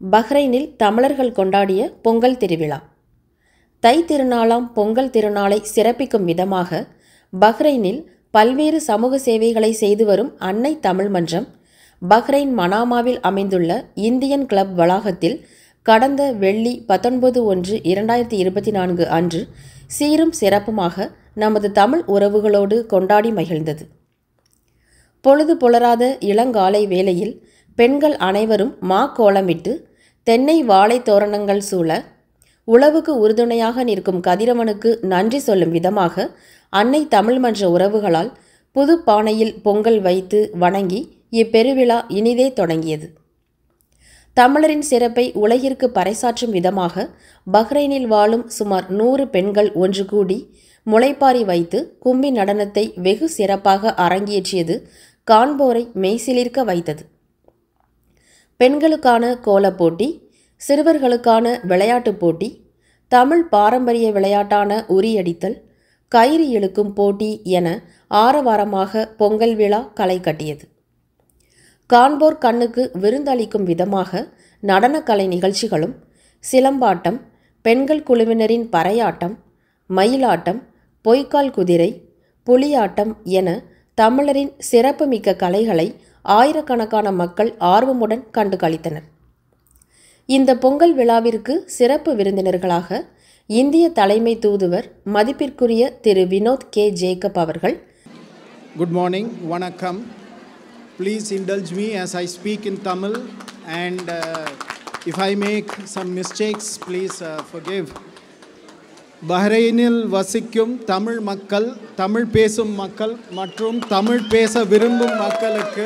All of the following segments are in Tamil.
பஹ்ரைனில் தமிழர்கள் கொண்டாடிய பொங்கல் திருவிழா தை திருநாளாம் பொங்கல் திருநாளை சிறப்பிக்கும் விதமாக பஹ்ரைனில் பல்வேறு சமூக சேவைகளை செய்து வரும் அன்னை தமிழ் மன்றம் பஹ்ரைன் மனாமாவில் அமைந்துள்ள இந்தியன் கிளப் வளாகத்தில் கடந்த வெள்ளி பத்தொன்பது ஒன்று இரண்டாயிரத்தி இருபத்தி நான்கு அன்று சீரும் சிறப்புமாக நமது தமிழ் உறவுகளோடு கொண்டாடி மகிழ்ந்தது பொழுது புலராத இளங்காலை வேளையில் பெண்கள் அனைவரும் மா கோலமிட்டு தென்னை வாழை தோரணங்கள் சூழ உழவுக்கு உறுதுணையாக நிற்கும் கதிரவனுக்கு நன்றி சொல்லும் விதமாக அன்னை தமிழ் மன்ற உறவுகளால் புது பானையில் பொங்கல் வைத்து வணங்கி இப்பெருவிழா இனிதே தொடங்கியது தமிழரின் சிறப்பை உலகிற்கு பறைசாற்றும் விதமாக பஹ்ரைனில் வாழும் சுமார் நூறு பெண்கள் ஒன்று கூடி முளைப்பாரி வைத்து கும்மி நடனத்தை வெகு சிறப்பாக அரங்கேற்றியது காண்போரை மெய்சிலிர்க்க வைத்தது பெண்களுக்கான கோலப் போட்டி சிறுவர்களுக்கான விளையாட்டுப் போட்டி தமிழ் பாரம்பரிய விளையாட்டான உரியடித்தல் கயிறு இழுக்கும் போட்டி என ஆரவாரமாக பொங்கல் விழா களை கட்டியது காண்போர் கண்ணுக்கு விருந்தளிக்கும் விதமாக நடனக்கலை நிகழ்ச்சிகளும் சிலம்பாட்டம் பெண்கள் குழுவினரின் பறையாட்டம் மயிலாட்டம் பொய்க்கால் குதிரை புலியாட்டம் என தமிழரின் சிறப்புமிக்க கலைகளை ஆயிரக்கணக்கான மக்கள் ஆர்வமுடன் கண்டு களித்தனர் இந்த பொங்கல் விழாவிற்கு சிறப்பு விருந்தினர்களாக இந்திய தலைமை தூதுவர் மதிப்பிற்குரிய திரு வினோத் கே ஜேக்கப் அவர்கள் Good morning, Vanakkam. Please indulge me as I speak in Tamil, and uh, if I make some mistakes, please uh, forgive. பஹ்ரைனில் வசிக்கும் தமிழ் மக்கள் தமிழ் பேசும் மக்கள் மற்றும் தமிழ் பேச விரும்பும் மக்களுக்கு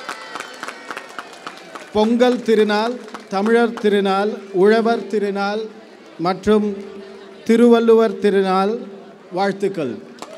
பொங்கல் திருநாள் தமிழர் திருநாள் உழவர் திருநாள் மற்றும் திருவள்ளுவர் திருநாள் வாழ்த்துக்கள்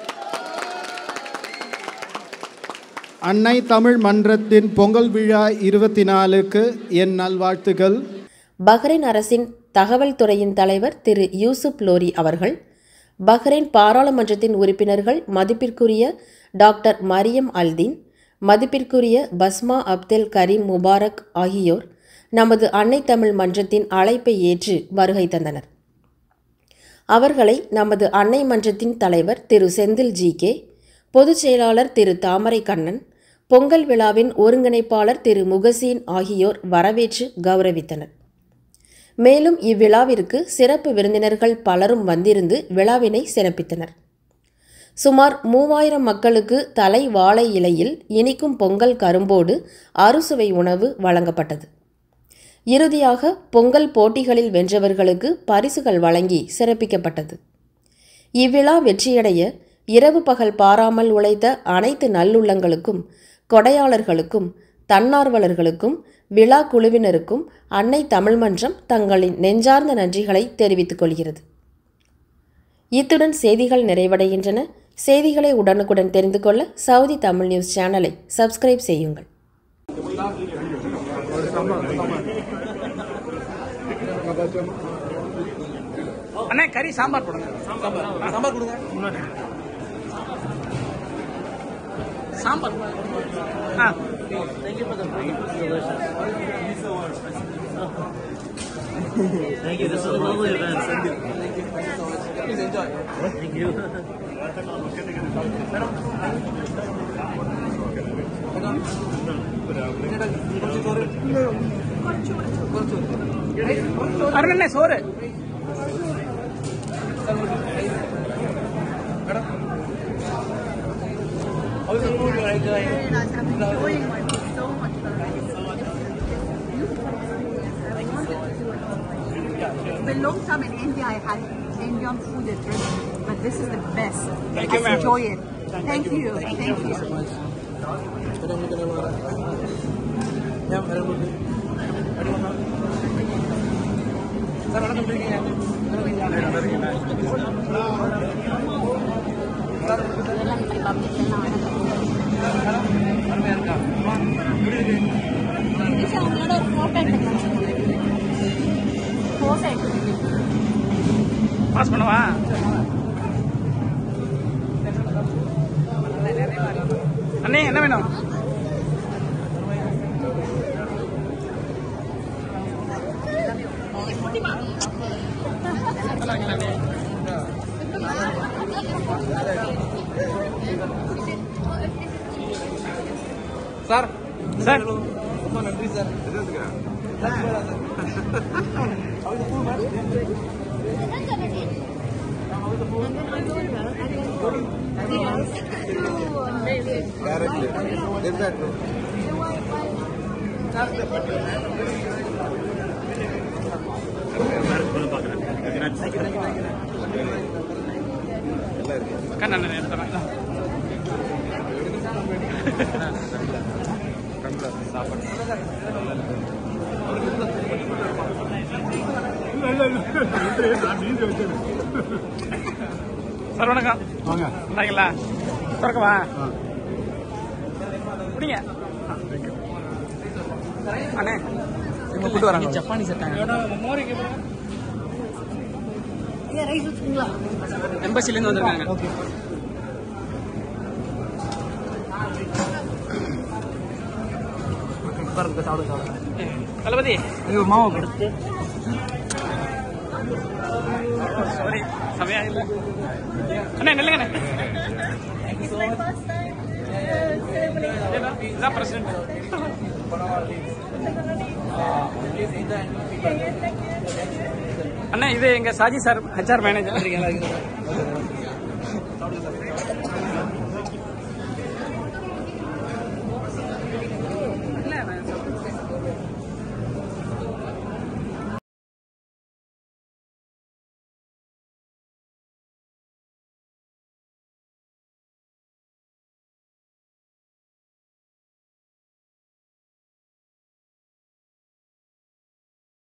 அன்னை தமிழ் மன்றத்தின் பொங்கல் விழா இருபத்தி நாலுக்கு என் நல்வாழ்த்துக்கள் பஹ்ரைன் அரசின் தகவல் துறையின் தலைவர் திரு யூசுப் லோரி அவர்கள் பஹ்ரைன் பாராளுமன்றத்தின் உறுப்பினர்கள் மதிப்பிற்குரிய டாக்டர் மரியம் அல்தீன் மதிப்பிற்குரிய பஸ்மா அப்தெல் கரீம் முபாரக் ஆகியோர் நமது அன்னை தமிழ் மன்றத்தின் அழைப்பை ஏற்று வருகை தந்தனர் அவர்களை நமது அன்னை மன்றத்தின் தலைவர் திரு செந்தில் ஜி கே பொதுச் செயலாளர் திரு தாமரை கண்ணன் பொங்கல் விழாவின் ஒருங்கிணைப்பாளர் திரு முகசீன் ஆகியோர் வரவேற்று கௌரவித்தனர் மேலும் இவ்விழாவிற்கு சிறப்பு விருந்தினர்கள் பலரும் வந்திருந்து விழாவினை சிறப்பித்தனர் சுமார் மூவாயிரம் மக்களுக்கு தலை வாழை இலையில் இனிக்கும் பொங்கல் கரும்போடு அறுசுவை உணவு வழங்கப்பட்டது இறுதியாக பொங்கல் போட்டிகளில் வென்றவர்களுக்கு பரிசுகள் வழங்கி சிறப்பிக்கப்பட்டது இவ்விழா வெற்றியடைய இரவு பகல் பாராமல் உழைத்த அனைத்து நல்லுள்ளங்களுக்கும் கொடையாளர்களுக்கும் தன்னார்வலர்களுக்கும் விழா குழுவினருக்கும் அன்னை தமிழ் மன்றம் தங்களின் நெஞ்சார்ந்த நன்றிகளை தெரிவித்துக் கொள்கிறது இத்துடன் செய்திகள் நிறைவடைகின்றன செய்திகளை உடனுக்குடன் தெரிந்து கொள்ள சவுதி தமிழ் நியூஸ் சேனலை சப்ஸ்கிரைப் செய்யுங்கள் அண்ணே கறி சாம்பார் போடுங்க சாம்பார் சாம்பார் கொடுங்க சாம்பார் ஆ Thank you. This is a lovely event. Please enjoy Thank you. அருணண்ணே சோறு very nice. I'm enjoying myself so much. It's been a long time in India. I had Indian food at restaurant, but this is the best. Thank you, I ma'am. enjoy it. Thank, you. Thank, you. Sir வணக்கம் எப்படி இருக்கீங்க அருமையா இருக்கா அவங்களோட ஒரு போட்டோ எடுத்துக்கலாம் போட்டோ பாஸ் பண்ணவா அண்ணே என்ன வேணும் சார் சார் கண்ணன் எடுத்துறேன் சார் வணக்கம் வாங்க நல்லாங்களா திறக்கவா பிடிங்க அண்ணே இவங்க கூட்டு வராங்க ஜப்பானி செட்டாங்க எம்பசிலேருந்து வந்திருக்காங்க தளபதி மாவு கொடுத்து சாரி சமயா இல்ல அண்ணே நில்லுங்க இதான் பிரசிடண்ட் அண்ணா இது எங்க சாஜி சார் ஹெச்ஆர் மேனேஜர்